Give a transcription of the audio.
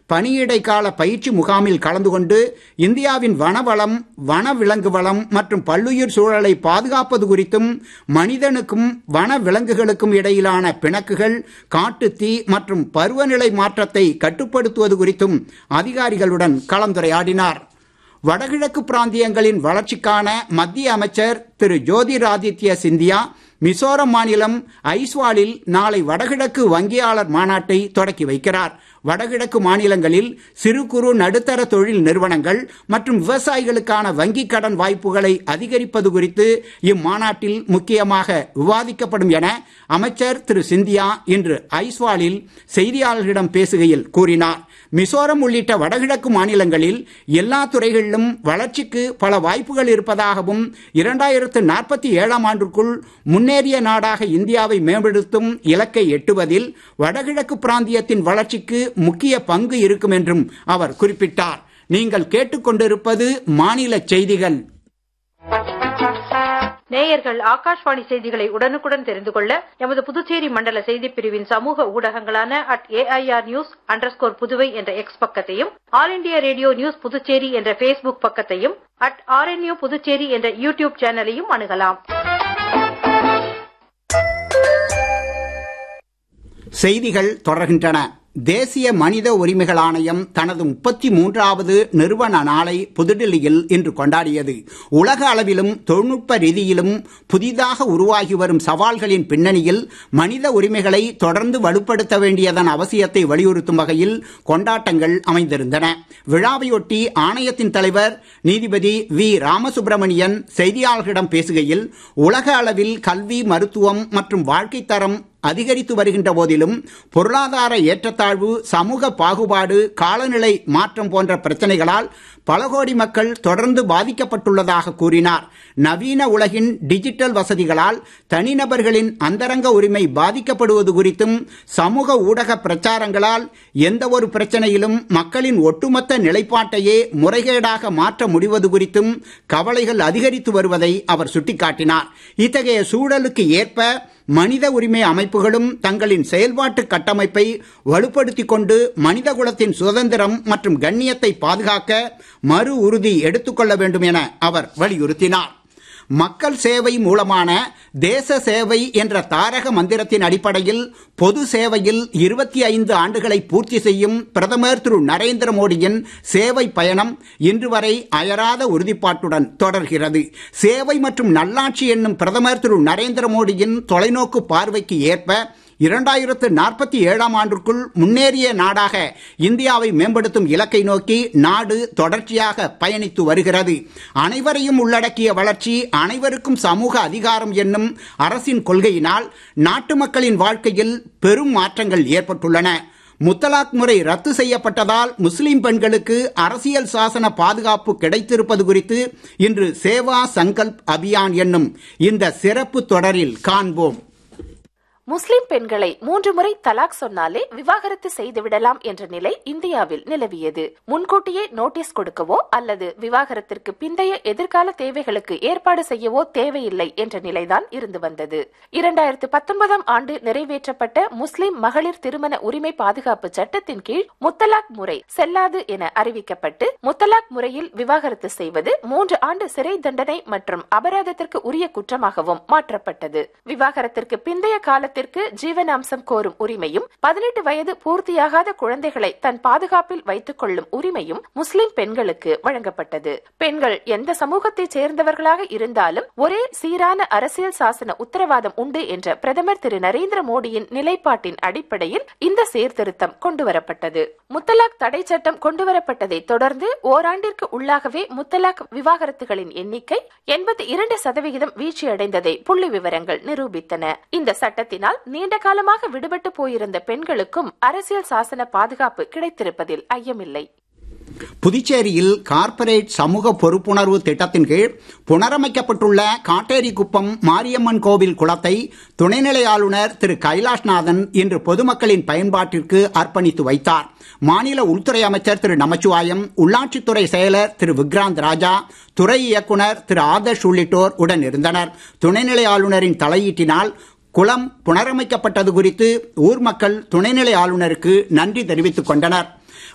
பணியிடை கால பயிற்சி முகாமில் கலந்து கொண்டு இந்தியாவின் வனவளம் வனவிலங்கு வளம் மற்றும் பல்லுயிர் சூழலை பாதுகாப்பது குறித்தும் மனிதனுக்கும் வன விலங்குகளுக்கும் இடையிலான பிணக்குகள் காட்டுத்தீ மற்றும் பருவநிலை மாற்றத்தை கட்டுப்படுத்துவது குறித்தும் அதிகாரிகளுடன் கலந்துரையாடினார் வடகிழக்கு பிராந்தியங்களின் வளர்ச்சிக்கான மத்திய அமைச்சர் திரு ஜோதிராதித்ய சிந்தியா மிசோரம் மாநிலம் ஐஸ்வாலில் நாளை வடகிழக்கு வங்கியாளர் மாநாட்டை தொடக்கி வைக்கிறார் வடகிழக்கு மாநிலங்களில் சிறு குறு நடுத்தர தொழில் நிறுவனங்கள் மற்றும் விவசாயிகளுக்கான வங்கிக் கடன் வாய்ப்புகளை அதிகரிப்பது குறித்து இம்மாநாட்டில் முக்கியமாக விவாதிக்கப்படும் என அமைச்சர் திரு சிந்தியா இன்று ஐஸ்வாலில் செய்தியாளர்களிடம் பேசுகையில் கூறினார் மிசோரம் உள்ளிட்ட வடகிழக்கு மாநிலங்களில் எல்லா துறைகளிலும் வளர்ச்சிக்கு பல வாய்ப்புகள் இருப்பதாகவும் இரண்டாயிரத்து நாற்பத்தி ஏழாம் ஆண்டுக்குள் முன்னேறிய நாடாக இந்தியாவை மேம்படுத்தும் இலக்கை எட்டுவதில் வடகிழக்கு பிராந்தியத்தின் வளர்ச்சிக்கு முக்கிய பங்கு இருக்கும் என்றும் அவர் குறிப்பிட்டார் நீங்கள் கேட்டுக்கொண்டிருப்பது மாநில செய்திகள் நேயர்கள் ஆகாஷ்வாணி செய்திகளை உடனுக்குடன் தெரிந்து கொள்ள எமது புதுச்சேரி மண்டல செய்திப் பிரிவின் சமூக ஊடகங்களான at AIR news underscore Puduvai என்ற எக்ஸ் பக்கத்தையும் All India Radio news Puducherry என்ற பேஸ்புக் பக்கத்தையும் அட் ஆர்என்யூ புதுச்சேரி என்ற யூடியூப் சேனலையும் அணுகலாம் செய்திகள் தொடர்கின்றன தேசிய மனித உரிமைகள் ஆணையம் தனது முப்பத்தி மூன்றாவது நிறுவன நாளை புதுடில்லியில் இன்று கொண்டாடியது உலக அளவிலும் தொழில்நுட்ப ரீதியிலும் புதிதாக உருவாகி வரும் சவால்களின் பின்னணியில் மனித உரிமைகளை தொடர்ந்து வலுப்படுத்த வேண்டியதன் அவசியத்தை வலியுறுத்தும் வகையில் கொண்டாட்டங்கள் அமைந்திருந்தன விழாவையொட்டி ஆணையத்தின் தலைவர் நீதிபதி வி ராமசுப்பிரமணியன் செய்தியாளர்களிடம் பேசுகையில் உலக அளவில் கல்வி மருத்துவம் மற்றும் வாழ்க்கை தரம் அதிகரித்து வருகின்ற போதிலும் பொருளாதார ஏற்றத்தாழ்வு சமூக பாகுபாடு காலநிலை மாற்றம் போன்ற பிரச்சனைகளால் பல கோடி மக்கள் தொடர்ந்து பாதிக்கப்பட்டுள்ளதாக கூறினார் நவீன உலகின் டிஜிட்டல் வசதிகளால் தனிநபர்களின் அந்தரங்க உரிமை பாதிக்கப்படுவது குறித்தும் சமூக ஊடக பிரச்சாரங்களால் எந்த ஒரு பிரச்சனையிலும் மக்களின் ஒட்டுமொத்த நிலைப்பாட்டையே முறைகேடாக மாற்ற முடிவது குறித்தும் கவலைகள் அதிகரித்து வருவதை அவர் சுட்டிக்காட்டினார் இத்தகைய சூழலுக்கு ஏற்ப மனித உரிமை அமைப்புகளும் தங்களின் செயல்பாட்டு கட்டமைப்பை வலுப்படுத்திக் கொண்டு மனிதகுலத்தின் சுதந்திரம் மற்றும் கண்ணியத்தை பாதுகாக்க மறு உறுதி எடுத்துக்கொள்ள வேண்டும் என அவர் வலியுறுத்தினார் மக்கள் சேவை மூலமான தேச சேவை என்ற தாரக மந்திரத்தின் அடிப்படையில் பொது சேவையில் இருபத்தி ஐந்து ஆண்டுகளை பூர்த்தி செய்யும் பிரதமர் திரு நரேந்திர மோடியின் சேவை பயணம் இன்று வரை அயராத உறுதிப்பாட்டுடன் தொடர்கிறது சேவை மற்றும் நல்லாட்சி என்னும் பிரதமர் திரு நரேந்திர மோடியின் தொலைநோக்கு பார்வைக்கு ஏற்ப இரண்டாயிரத்து நாற்பத்தி ஏழாம் ஆண்டிற்குள் முன்னேறிய நாடாக இந்தியாவை மேம்படுத்தும் இலக்கை நோக்கி நாடு தொடர்ச்சியாக பயணித்து வருகிறது அனைவரையும் உள்ளடக்கிய வளர்ச்சி அனைவருக்கும் சமூக அதிகாரம் என்னும் அரசின் கொள்கையினால் நாட்டு மக்களின் வாழ்க்கையில் பெரும் மாற்றங்கள் ஏற்பட்டுள்ளன முத்தலாக் முறை ரத்து செய்யப்பட்டதால் முஸ்லிம் பெண்களுக்கு அரசியல் சாசன பாதுகாப்பு கிடைத்திருப்பது குறித்து இன்று சேவா சங்கல்ப் அபியான் என்னும் இந்த சிறப்பு தொடரில் காண்போம் முஸ்லிம் பெண்களை மூன்று முறை தலாக் சொன்னாலே விவாகரத்து செய்துவிடலாம் என்ற நிலை இந்தியாவில் நிலவியது முன்கூட்டியே நோட்டீஸ் கொடுக்கவோ அல்லது விவாகரத்திற்கு பிந்தைய எதிர்கால தேவைகளுக்கு ஏற்பாடு செய்யவோ தேவையில்லை என்ற நிலைதான் இருந்து வந்தது இரண்டாயிரத்து பத்தொன்பதாம் ஆண்டு நிறைவேற்றப்பட்ட முஸ்லிம் மகளிர் திருமண உரிமை பாதுகாப்பு சட்டத்தின் கீழ் முத்தலாக் முறை செல்லாது என அறிவிக்கப்பட்டு முத்தலாக் முறையில் விவாகரத்து செய்வது மூன்று ஆண்டு சிறை தண்டனை மற்றும் அபராதத்திற்கு உரிய குற்றமாகவும் மாற்றப்பட்டது விவாகரத்திற்கு பிந்தைய காலத்தில் குடும்பத்திற்கு ஜீவனாம்சம் கோரும் உரிமையும் பதினெட்டு வயது பூர்த்தியாகாத குழந்தைகளை தன் பாதுகாப்பில் வைத்துக் கொள்ளும் உரிமையும் முஸ்லிம் பெண்களுக்கு வழங்கப்பட்டது பெண்கள் எந்த சமூகத்தைச் சேர்ந்தவர்களாக இருந்தாலும் ஒரே சீரான அரசியல் சாசன உத்தரவாதம் உண்டு என்ற பிரதமர் திரு நரேந்திர மோடியின் நிலைப்பாட்டின் அடிப்படையில் இந்த சீர்திருத்தம் கொண்டுவரப்பட்டது முத்தலாக் தடை சட்டம் கொண்டுவரப்பட்டதை தொடர்ந்து ஓராண்டிற்கு உள்ளாகவே முத்தலாக் விவாகரத்துகளின் எண்ணிக்கை எண்பத்தி இரண்டு சதவிகிதம் வீழ்ச்சியடைந்ததை புள்ளி விவரங்கள் நிரூபித்தன இந்த சட்டத்தினால் இதனால் நீண்ட காலமாக விடுபட்டு போயிருந்த பெண்களுக்கும் அரசியல் சாசன பாதுகாப்பு கிடைத்திருப்பதில் ஐயமில்லை புதுச்சேரியில் கார்ப்பரேட் சமூக பொறுப்புணர்வு திட்டத்தின் கீழ் புனரமைக்கப்பட்டுள்ள காட்டேரிக்குப்பம் மாரியம்மன் கோவில் குளத்தை துணைநிலை ஆளுநர் திரு கைலாஷ்நாதன் இன்று பொதுமக்களின் பயன்பாட்டிற்கு அர்ப்பணித்து வைத்தார் மாநில உள்துறை அமைச்சர் திரு நமச்சிவாயம் உள்ளாட்சித்துறை செயலர் திரு விக்ராந்த் ராஜா துறை இயக்குனர் திரு ஆதர்ஷ் உள்ளிட்டோர் உடன் இருந்தனர் துணைநிலை ஆளுநரின் தலையீட்டினால் குளம் புனரமைக்கப்பட்டது குறித்து ஊர் மக்கள் துணைநிலை ஆளுநருக்கு நன்றி தெரிவித்துக் கொண்டனர்